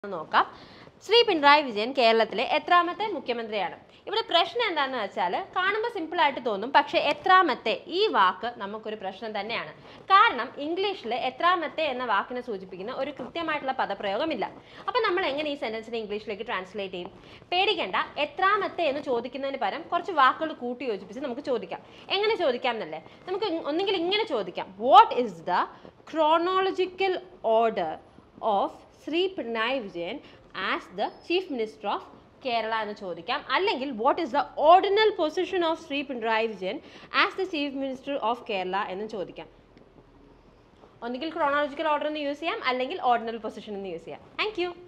നോക്കാം ശ്രീ പിണറായി വിജയൻ കേരളത്തിലെ എത്രാമത്തെ മുഖ്യമന്ത്രിയാണ് ഇവിടെ പ്രശ്നം എന്താണെന്ന് വെച്ചാൽ കാണുമ്പോൾ സിമ്പിളായിട്ട് തോന്നും പക്ഷേ എത്രാമത്തെ ഈ വാക്ക് നമുക്കൊരു പ്രശ്നം തന്നെയാണ് കാരണം ഇംഗ്ലീഷിൽ എത്രാമത്തെ എന്ന വാക്കിനെ സൂചിപ്പിക്കുന്ന ഒരു കൃത്യമായിട്ടുള്ള പദപ്രയോഗമില്ല അപ്പം നമ്മൾ എങ്ങനെ ഈ സെൻറ്റൻസിനെ ഇംഗ്ലീഷിലേക്ക് ട്രാൻസ്ലേറ്റ് ചെയ്യും പേടിക്കേണ്ട എത്രാമത്തെ എന്ന് ചോദിക്കുന്നതിന് പകരം കുറച്ച് വാക്കുകൾ കൂട്ടി യോജിപ്പിച്ച് നമുക്ക് ചോദിക്കാം എങ്ങനെ ചോദിക്കാം എന്നല്ലേ നമുക്ക് ഇ- ഒന്നുകിൽ ഇങ്ങനെ ചോദിക്കാം what is the chronological order of Shri Pinarayi Vijayan as the chief minister of Kerala എന്ന് ചോദിക്കാം അല്ലെങ്കിൽ what is the ordinal position of Shri Pinarayi Vijayan as the chief minister of Kerala എന്ന് ചോദിക്കാം ഒന്നുകിൽ ക്രോണോളജിക്കൽ ഓർഡർ എന്ന് യൂസ് ചെയ്യാം അല്ലെങ്കിൽ ഓർഡിനൽ പൊസിഷൻ എന്ന് യൂസ് ചെയ്യാം താങ്ക് യു